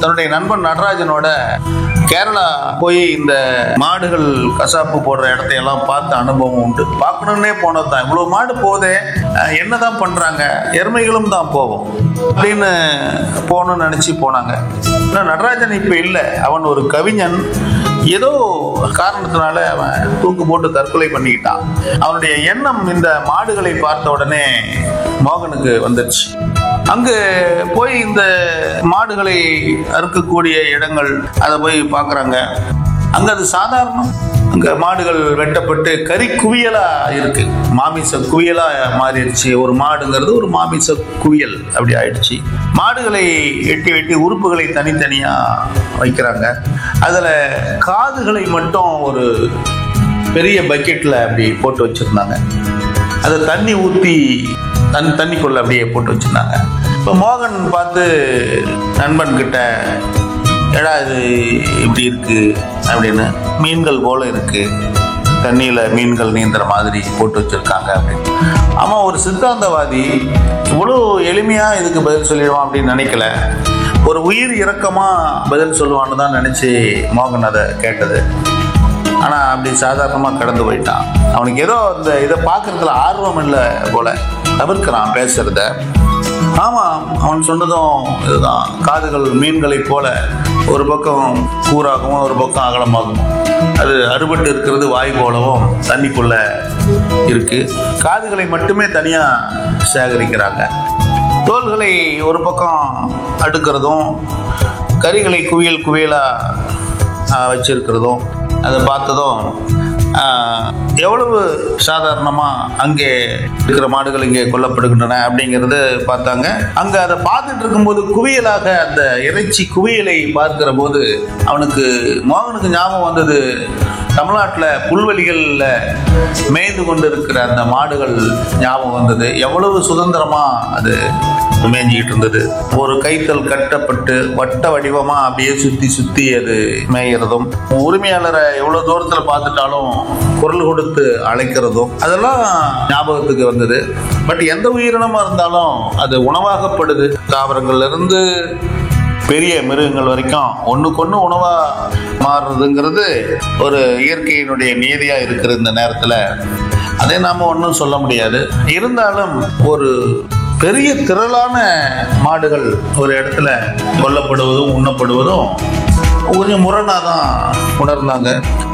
தன்னுடைய நண்பன் நடராஜனோட கேரளா போய் இந்த மாடுகள் கசாப்பு போடுற இடத்தையெல்லாம் பார்த்த அனுபவம் உண்டு பார்க்கணுன்னே போனது தான் இவ்வளோ மாடு போதே அஹ், என்னதான் பண்றாங்க எருமைகளும் தான் போவோம் அப்படின்னு போகணும்னு நினச்சி போனாங்க ஆனால் நடராஜன் இப்போ இல்லை அவன் ஒரு கவிஞன் ஏதோ காரணத்தினால அவன் தூக்கு போட்டு தற்கொலை பண்ணிக்கிட்டான் அவனுடைய எண்ணம் இந்த மாடுகளை பார்த்த உடனே மோகனுக்கு வந்துருச்சு அங்கு போய் இந்த மாடுகளை அறுக்கக்கூடிய இடங்கள் அதை போய் பார்க்குறாங்க அங்கே அது சாதாரணம் அங்கே மாடுகள் வெட்டப்பட்டு கறி குவியலா இருக்கு மாமிச குவியலா மாறிடுச்சு ஒரு மாடுங்கிறது ஒரு மாமிச குவியல் அப்படி ஆயிடுச்சு மாடுகளை வெட்டி வெட்டி உறுப்புகளை தனித்தனியா வைக்கிறாங்க அதில் காதுகளை மட்டும் ஒரு பெரிய பக்கெட்டில் அப்படி போட்டு வச்சிருந்தாங்க அதை தண்ணி ஊற்றி தன் தண்ணிக்குள்ள அப்படியே போட்டு வச்சிருந்தாங்க இப்போ மோகன் பார்த்து நண்பன் கிட்ட ஏடா இது இப்படி இருக்கு அப்படின்னு மீன்கள் போல இருக்கு தண்ணியில் மீன்கள் நீந்துற மாதிரி போட்டு வச்சிருக்காங்க அப்படின்னு ஆமாம் ஒரு சித்தாந்தவாதி இவ்வளோ எளிமையாக இதுக்கு பதில் சொல்லிடுவான் அப்படின்னு நினைக்கல ஒரு உயிர் இறக்கமாக பதில் சொல்லுவான்னு தான் நினச்சி மோகன் அதை கேட்டது ஆனால் அப்படி சாதாரணமாக கடந்து போயிட்டான் அவனுக்கு ஏதோ இந்த இதை பார்க்கறதுல ஆர்வம் இல்லை போல தவிர்க்கிறான் பேசுறத ஆமாம் அவன் சொன்னதும் இதுதான் காதுகள் மீன்களைப் போல ஒரு பக்கம் கூறாகவும் ஒரு பக்கம் அகலமாகவும் அது அறுபட்டு இருக்கிறது வாய் போலவும் தண்ணிக்குள்ள இருக்கு காதுகளை மட்டுமே தனியாக சேகரிக்கிறாங்க தோள்களை ஒரு பக்கம் அடுக்கிறதும் கறிகளை குவியல் குவியலாக வச்சிருக்கிறதும் அதை பார்த்ததும் ஆஹ், எவ்வளவு சாதாரணமாக அங்கே இருக்கிற மாடுகள் இங்கே கொல்லப்படுகின்றன அப்படிங்கிறது பார்த்தாங்க அங்கே அதை பார்த்துட்டு இருக்கும்போது குவியலாக அந்த இறைச்சி குவியலை பார்க்கிற போது அவனுக்கு மோகனுக்கு ஞாபகம் வந்தது தமிழ்நாட்டில் புல்வெளிகளில் மேய்ந்து கொண்டு இருக்கிற அந்த மாடுகள் ஞாபகம் வந்தது எவ்வளவு சுதந்திரமாக அது மேய்ஞ்சிக்கிட்டு இருந்தது ஒரு கைத்தல் கட்டப்பட்டு வட்ட வடிவமாக அப்படியே சுற்றி சுற்றி அது மேய்கிறதும் உரிமையாளரை எவ்வளோ தூரத்தில் பார்த்துட்டாலும் குரல் கொடுத்து அழைக்கிறதும் அதெல்லாம் ஞாபகத்துக்கு வந்தது பட் எந்த உயிரினமாக இருந்தாலும் அது உணவாகப்படுது தாவரங்கள்ல இருந்து பெரிய மிருகங்கள் வரைக்கும் ஒண்ணுக்கு ஒண்ணு உணவா மாறுறதுங்கிறது ஒரு இயற்கையினுடைய நியதியா இருக்கிற இந்த நேரத்துல அதை நாம ஒன்றும் சொல்ல முடியாது இருந்தாலும் ஒரு பெரிய திரளான மாடுகள் ஒரு இடத்துல கொல்லப்படுவதும் உண்ணப்படுவதும் கொஞ்சம் முரணாக தான் உணர்ந்தாங்க